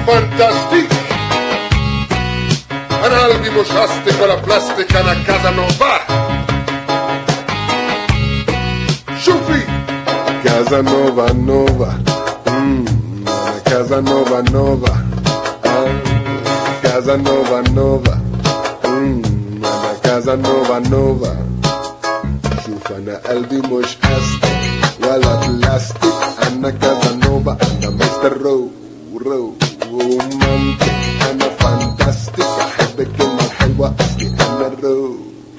فانتاستيك انا قلبي مش استك ولا بلاستيك انا كازانوفا شوفي كازانوفا نوفا مم، انا كازانوفا نوفا آه، كازانوفا نوفا مم، انا كازانوفا نوفا شوف انا قلبي مش استك ولا بلاستيك انا كازانوفا انا مستر رو رو رومانتك انا فانتاستيك احب الكلمة الحلوة اصلي انا رو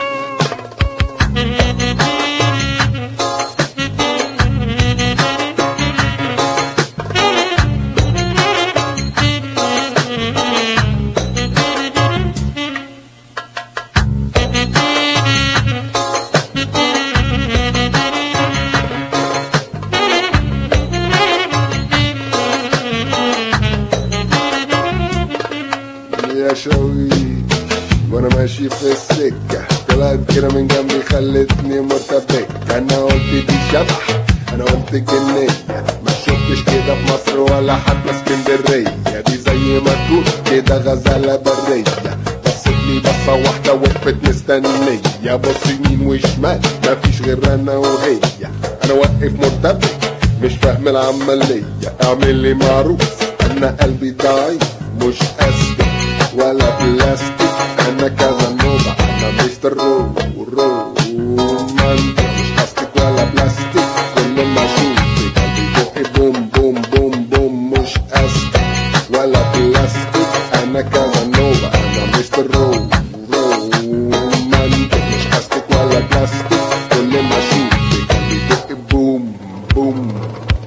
يا شوي وانا ماشي في السكة طلعت كده من جنبي خلتني مرتبك انا قلت دي شبح انا قلت جنية ما شفتش كده في مصر ولا حتى اسكندرية دي زي ما تقول كده غزالة برية بصت لي بصة واحدة وقفت مستنية بص يمين وشمال مفيش غير انا وهي انا واقف مرتبك مش فاهم العملية اعمل لي معروف انا قلبي ضعيف مش قصدي ولا بلاستيك انا كازانوفا انا مستر رو رو رومانتك مش قصدك ولا بلاستيك كل ما اشوفك قلبي بقي بوم بوم بوم بوم مش قصدك ولا بلاستيك انا كازانوفا انا مستر رو رو رومانتك مش قصدك ولا بلاستيك كل ما اشوفك قلبي بقي بوم بوم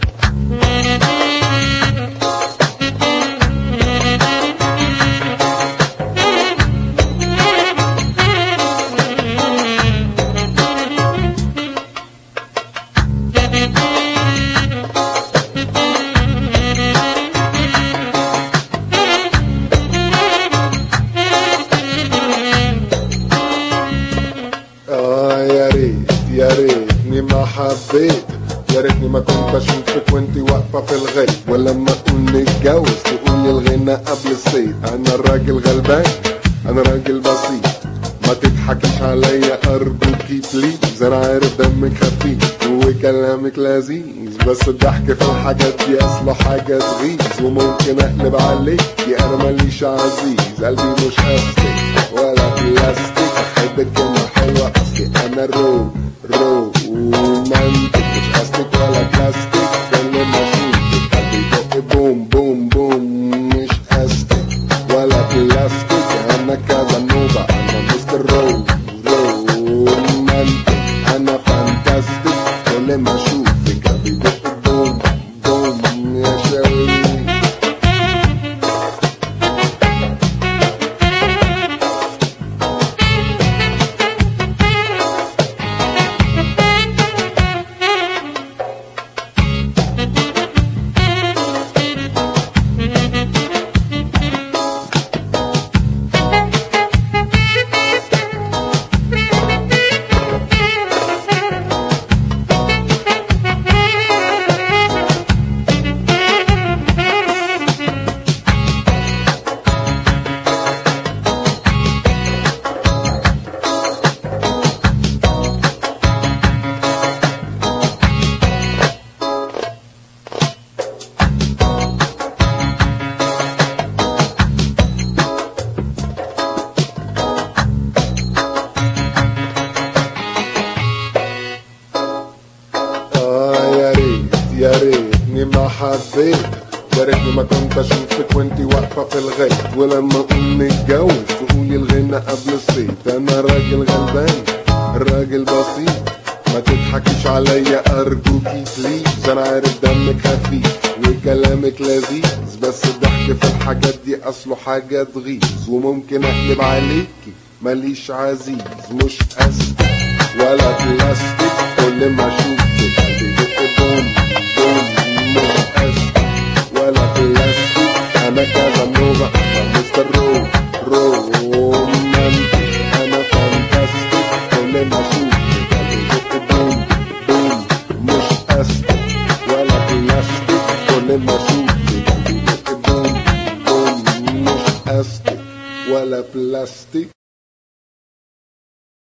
آه يا ريت يا ريتني ما حبيت يا ريتني ما كنت اشوفك وانتي واقفة في الغيب ولما اقول نتجوز تقولي الغنى قبل الصيد انا الراجل غلبان انا راجل بسيط ما تضحكيش عليا ارجوكي بليز انا عارف دمك خفيف وكلامك لذيذ بس الضحك في الحاجات دي اصله حاجة تغيظ وممكن اقلب عليكي انا ماليش عزيز قلبي مش قصدك ولا بلاستيك احب الكلمة حلوة اصلي انا رو رو رومانتك مش قصدك ولا بلاستيك كل ما اشوفك قلبي بقي بوم بوم بوم مش قصدك ولا بلاستيك انا كازانوفا انا مستر رو رو رومانتك انا فانتاستيك كل ما اشوفك قلبي بقي بوم بوم يا شوي آه يا ريت يا ريتني ما حبيت يا ريتني ما كنت اشوفك وانتي واقفة في الغيب ولما اقول نتجوز تقولي الغنى قبل الصيد انا راجل غلبان راجل بسيط ما تضحكيش عليا ارجوكي بليز انا عارف دمك خفيف وكلامك لذيذ بس الضحك في الحاجات دي اصله حاجة تغيظ وممكن اقلب عليكي ماليش عزيز مش قصدي ولا بلاستيك كل ما اشوفك قلبي بقي بوم بوم مش قصدي ولا بلاستيك انا كازانوفا انا مستر رو رو رومانتك انا فانتاستيك كل ما اشوفك قلبي بقي بوم بوم مش قصدي ولا بلاستيك كل ما اشوفك قلبي بقي بوم بوم ولا بلاستيك